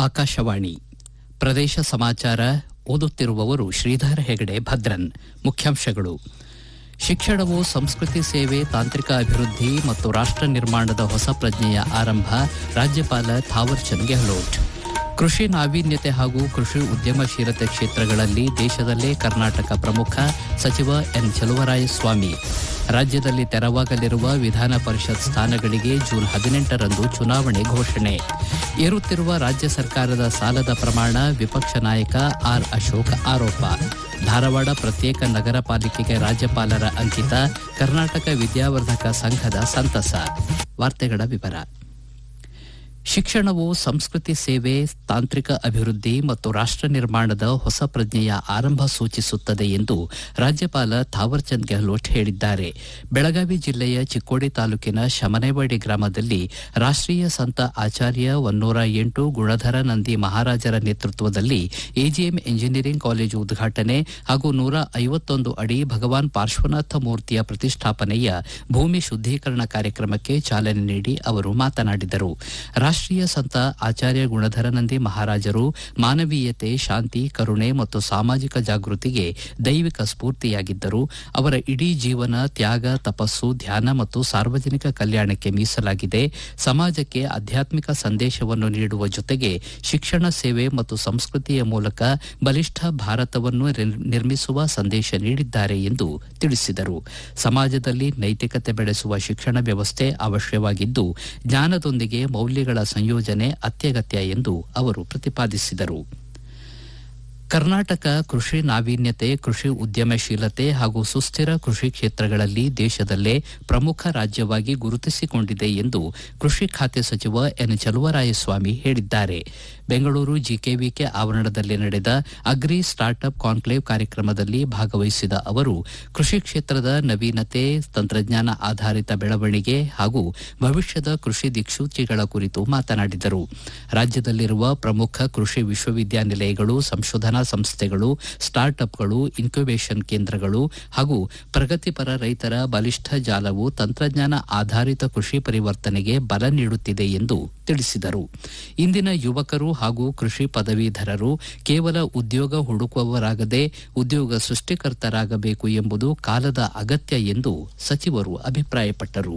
ಆಕಾಶವಾಣಿ ಪ್ರದೇಶ ಸಮಾಚಾರ ಓದುತ್ತಿರುವವರು ಶ್ರೀಧರ್ ಹೆಗಡೆ ಭದ್ರನ್ ಮುಖ್ಯಾಂಶಗಳು ಶಿಕ್ಷಣವು ಸಂಸ್ಕೃತಿ ಸೇವೆ ತಾಂತ್ರಿಕ ಅಭಿವೃದ್ಧಿ ಮತ್ತು ರಾಷ್ಟ್ರ ನಿರ್ಮಾಣದ ಹೊಸ ಪ್ರಜ್ಞೆಯ ಆರಂಭ ರಾಜ್ಯಪಾಲ ಥಾವರ್ಚಂದ್ ಗೆಹ್ಲೋಟ್ ಕೃಷಿ ನಾವೀನ್ಯತೆ ಹಾಗೂ ಕೃಷಿ ಉದ್ಯಮಶೀಲತೆ ಕ್ಷೇತ್ರಗಳಲ್ಲಿ ದೇಶದಲ್ಲೇ ಕರ್ನಾಟಕ ಪ್ರಮುಖ ಸಚಿವ ಎನ್ ಚಲುವರಾಯಸ್ವಾಮಿ ರಾಜ್ಯದಲ್ಲಿ ತೆರವಾಗಲಿರುವ ವಿಧಾನ ಪರಿಷತ್ ಸ್ಥಾನಗಳಿಗೆ ಜೂನ್ ಹದಿನೆಂಟರಂದು ಚುನಾವಣೆ ಘೋಷಣೆ ಏರುತ್ತಿರುವ ರಾಜ್ಯ ಸರ್ಕಾರದ ಸಾಲದ ಪ್ರಮಾಣ ವಿಪಕ್ಷ ನಾಯಕ ಆರ್ ಅಶೋಕ್ ಆರೋಪ ಧಾರವಾಡ ಪ್ರತ್ಯೇಕ ನಗರ ಪಾಲಿಕೆಗೆ ರಾಜ್ಯಪಾಲರ ಅಂಕಿತ ಕರ್ನಾಟಕ ವಿದ್ಯಾವರ್ಧಕ ಸಂಘದ ಸಂತಸ ವಾರ್ತೆಗಳ ವಿವರ ಶಿಕ್ಷಣವು ಸಂಸ್ಕೃತಿ ಸೇವೆ ತಾಂತ್ರಿಕ ಅಭಿವೃದ್ಧಿ ಮತ್ತು ರಾಷ್ಟ್ರ ನಿರ್ಮಾಣದ ಹೊಸ ಪ್ರಜ್ಞೆಯ ಆರಂಭ ಸೂಚಿಸುತ್ತದೆ ಎಂದು ರಾಜ್ಯಪಾಲ ಥಾವರ್ಚಂದ್ ಗೆಹ್ಲೋಟ್ ಹೇಳಿದ್ದಾರೆ ಬೆಳಗಾವಿ ಜಿಲ್ಲೆಯ ಚಿಕ್ಕೋಡಿ ತಾಲೂಕಿನ ಶಮನೇವಾಡಿ ಗ್ರಾಮದಲ್ಲಿ ರಾಷ್ಟೀಯ ಸಂತ ಆಚಾರ್ಯ ಒನ್ನೂರ ಎಂಟು ಗುಣಧರ ನಂದಿ ಮಹಾರಾಜರ ನೇತೃತ್ವದಲ್ಲಿ ಎಜಿಎಂ ಎಂಜಿನಿಯರಿಂಗ್ ಕಾಲೇಜು ಉದ್ಘಾಟನೆ ಹಾಗೂ ನೂರ ಐವತ್ತೊಂದು ಅಡಿ ಭಗವಾನ್ ಪಾರ್ಶ್ವನಾಥ ಮೂರ್ತಿಯ ಪ್ರತಿಷ್ಠಾಪನೆಯ ಭೂಮಿ ಶುದ್ದೀಕರಣ ಕಾರ್ಯಕ್ರಮಕ್ಕೆ ಚಾಲನೆ ನೀಡಿ ಅವರು ಮಾತನಾಡಿದರು ರಾಷ್ಟೀಯ ಸಂತ ಆಚಾರ್ಯ ಗುಣಧರನಂದಿ ಮಹಾರಾಜರು ಮಾನವೀಯತೆ ಶಾಂತಿ ಕರುಣೆ ಮತ್ತು ಸಾಮಾಜಿಕ ಜಾಗೃತಿಗೆ ದೈವಿಕ ಸ್ಫೂರ್ತಿಯಾಗಿದ್ದರು ಅವರ ಇಡೀ ಜೀವನ ತ್ಯಾಗ ತಪಸ್ಸು ಧ್ಯಾನ ಮತ್ತು ಸಾರ್ವಜನಿಕ ಕಲ್ಯಾಣಕ್ಕೆ ಮೀಸಲಾಗಿದೆ ಸಮಾಜಕ್ಕೆ ಆಧ್ಯಾತ್ಮಿಕ ಸಂದೇಶವನ್ನು ನೀಡುವ ಜೊತೆಗೆ ಶಿಕ್ಷಣ ಸೇವೆ ಮತ್ತು ಸಂಸ್ಕೃತಿಯ ಮೂಲಕ ಬಲಿಷ್ಠ ಭಾರತವನ್ನು ನಿರ್ಮಿಸುವ ಸಂದೇಶ ನೀಡಿದ್ದಾರೆ ಎಂದು ತಿಳಿಸಿದರು ಸಮಾಜದಲ್ಲಿ ನೈತಿಕತೆ ಬೆಳೆಸುವ ಶಿಕ್ಷಣ ವ್ಯವಸ್ಥೆ ಅವಶ್ಯವಾಗಿದ್ದು ಜ್ಞಾನದೊಂದಿಗೆ ಮೌಲ್ಯಗಳ ಸಂಯೋಜನೆ ಅತ್ಯಗತ್ಯ ಎಂದು ಅವರು ಪ್ರತಿಪಾದಿಸಿದರು ಕರ್ನಾಟಕ ಕೃಷಿ ನಾವೀನ್ಯತೆ ಕೃಷಿ ಉದ್ಯಮಶೀಲತೆ ಹಾಗೂ ಸುಸ್ಥಿರ ಕೃಷಿ ಕ್ಷೇತ್ರಗಳಲ್ಲಿ ದೇಶದಲ್ಲೇ ಪ್ರಮುಖ ರಾಜ್ಯವಾಗಿ ಗುರುತಿಸಿಕೊಂಡಿದೆ ಎಂದು ಕೃಷಿ ಖಾತೆ ಸಚಿವ ಎನ್ ಚಲುವರಾಯಸ್ವಾಮಿ ಹೇಳಿದ್ದಾರೆ ಬೆಂಗಳೂರು ಜಿಕೆವಿಕೆ ಆವರಣದಲ್ಲಿ ನಡೆದ ಅಗ್ರಿ ಸ್ಟಾರ್ಟ್ಅಪ್ ಕಾನ್ಕ್ಲೇವ್ ಕಾರ್ಯಕ್ರಮದಲ್ಲಿ ಭಾಗವಹಿಸಿದ ಅವರು ಕೃಷಿ ಕ್ಷೇತ್ರದ ನವೀನತೆ ತಂತ್ರಜ್ಞಾನ ಆಧಾರಿತ ಬೆಳವಣಿಗೆ ಹಾಗೂ ಭವಿಷ್ಯದ ಕೃಷಿ ದಿಕ್ಸೂಚಿಗಳ ಕುರಿತು ಮಾತನಾಡಿದರು ರಾಜ್ಯದಲ್ಲಿರುವ ಪ್ರಮುಖ ಕೃಷಿ ವಿಶ್ವವಿದ್ಯಾನಿಲಯಗಳು ಸಂಶೋಧನಾ ಸಂಸ್ಥೆಗಳು ಸ್ಟಾರ್ಟ್ಅಪ್ಗಳು ಇನ್ಕ್ಯುಬೇಷನ್ ಕೇಂದ್ರಗಳು ಹಾಗೂ ಪ್ರಗತಿಪರ ರೈತರ ಬಲಿಷ್ಠ ಜಾಲವು ತಂತ್ರಜ್ಞಾನ ಆಧಾರಿತ ಕೃಷಿ ಪರಿವರ್ತನೆಗೆ ಬಲ ನೀಡುತ್ತಿದೆ ಎಂದು ತಿಳಿಸಿದರು ಇಂದಿನ ಯುವಕರು ಹಾಗೂ ಕೃಷಿ ಪದವೀಧರರು ಕೇವಲ ಉದ್ಯೋಗ ಹುಡುಕುವವರಾಗದೆ ಉದ್ಯೋಗ ಸೃಷ್ಟಿಕರ್ತರಾಗಬೇಕು ಎಂಬುದು ಕಾಲದ ಅಗತ್ಯ ಎಂದು ಸಚಿವರು ಅಭಿಪ್ರಾಯಪಟ್ಟರು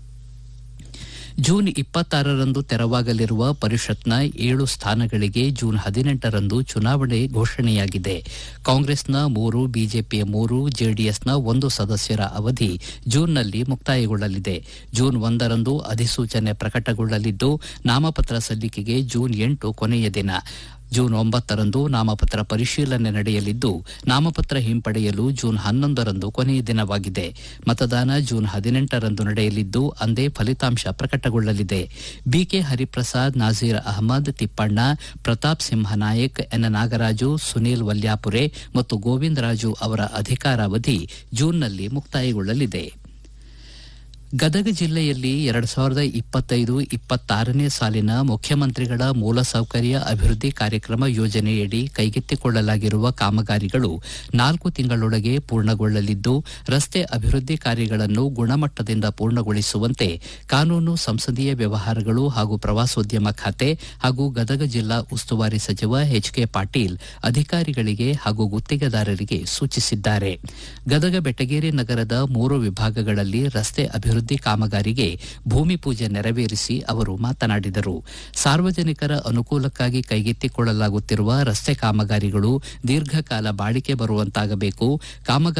ಜೂನ್ ಇಪ್ಪತ್ತಾರರಂದು ತೆರವಾಗಲಿರುವ ಪರಿಷತ್ನ ಏಳು ಸ್ಥಾನಗಳಿಗೆ ಜೂನ್ ಹದಿನೆಂಟರಂದು ಚುನಾವಣೆ ಘೋಷಣೆಯಾಗಿದೆ ಕಾಂಗ್ರೆಸ್ನ ಮೂರು ಬಿಜೆಪಿಯ ಮೂರು ಜೆಡಿಎಸ್ನ ಒಂದು ಸದಸ್ಯರ ಅವಧಿ ಜೂನ್ನಲ್ಲಿ ಮುಕ್ತಾಯಗೊಳ್ಳಲಿದೆ ಜೂನ್ ಒಂದರಂದು ಅಧಿಸೂಚನೆ ಪ್ರಕಟಗೊಳ್ಳಲಿದ್ದು ನಾಮಪತ್ರ ಸಲ್ಲಿಕೆಗೆ ಜೂನ್ ಎಂಟು ಕೊನೆಯ ದಿನ ಜೂನ್ ಒಂಬತ್ತರಂದು ನಾಮಪತ್ರ ಪರಿಶೀಲನೆ ನಡೆಯಲಿದ್ದು ನಾಮಪತ್ರ ಹಿಂಪಡೆಯಲು ಜೂನ್ ಹನ್ನೊಂದರಂದು ಕೊನೆಯ ದಿನವಾಗಿದೆ ಮತದಾನ ಜೂನ್ ಹದಿನೆಂಟರಂದು ನಡೆಯಲಿದ್ದು ಅಂದೇ ಫಲಿತಾಂಶ ಪ್ರಕಟಗೊಳ್ಳಲಿದೆ ಬಿಕೆ ಹರಿಪ್ರಸಾದ್ ನಾಜೀರ್ ಅಹಮದ್ ತಿಪ್ಪಣ್ಣ ಪ್ರತಾಪ್ ಸಿಂಹ ನಾಯಕ್ ಎನ್ ನಾಗರಾಜು ಸುನೀಲ್ ವಲ್ಯಾಪುರೆ ಮತ್ತು ಗೋವಿಂದರಾಜು ಅವರ ಅಧಿಕಾರಾವಧಿ ಜೂನ್ನಲ್ಲಿ ಮುಕ್ತಾಯಗೊಳ್ಳಲಿದೆ ಗದಗ ಜಿಲ್ಲೆಯಲ್ಲಿ ಎರಡು ಸಾವಿರದ ಇಪ್ಪತ್ತೈದು ಇಪ್ಪತ್ತಾರನೇ ಸಾಲಿನ ಮುಖ್ಯಮಂತ್ರಿಗಳ ಮೂಲಸೌಕರ್ಯ ಅಭಿವೃದ್ಧಿ ಕಾರ್ಯಕ್ರಮ ಯೋಜನೆಯಡಿ ಕೈಗೆತ್ತಿಕೊಳ್ಳಲಾಗಿರುವ ಕಾಮಗಾರಿಗಳು ನಾಲ್ಕು ತಿಂಗಳೊಳಗೆ ಪೂರ್ಣಗೊಳ್ಳಲಿದ್ದು ರಸ್ತೆ ಅಭಿವೃದ್ಧಿ ಕಾರ್ಯಗಳನ್ನು ಗುಣಮಟ್ಟದಿಂದ ಪೂರ್ಣಗೊಳಿಸುವಂತೆ ಕಾನೂನು ಸಂಸದೀಯ ವ್ಯವಹಾರಗಳು ಹಾಗೂ ಪ್ರವಾಸೋದ್ಯಮ ಖಾತೆ ಹಾಗೂ ಗದಗ ಜಿಲ್ಲಾ ಉಸ್ತುವಾರಿ ಸಚಿವ ಎಚ್ ಕೆ ಪಾಟೀಲ್ ಅಧಿಕಾರಿಗಳಿಗೆ ಹಾಗೂ ಗುತ್ತಿಗೆದಾರರಿಗೆ ಸೂಚಿಸಿದ್ದಾರೆ ಗದಗ ಬೆಟಗೇರಿ ನಗರದ ಮೂರು ವಿಭಾಗಗಳಲ್ಲಿ ರಸ್ತೆ ಅಭಿವೃದ್ಧಿ ಕಾಮಗಾರಿಗೆ ಭೂಮಿ ಪೂಜೆ ನೆರವೇರಿಸಿ ಅವರು ಮಾತನಾಡಿದರು ಸಾರ್ವಜನಿಕರ ಅನುಕೂಲಕ್ಕಾಗಿ ಕೈಗೆತ್ತಿಕೊಳ್ಳಲಾಗುತ್ತಿರುವ ರಸ್ತೆ ಕಾಮಗಾರಿಗಳು ದೀರ್ಘಕಾಲ ಬಾಳಿಕೆ ಬರುವಂತಾಗಬೇಕು ಕಾಮಗಾರಿ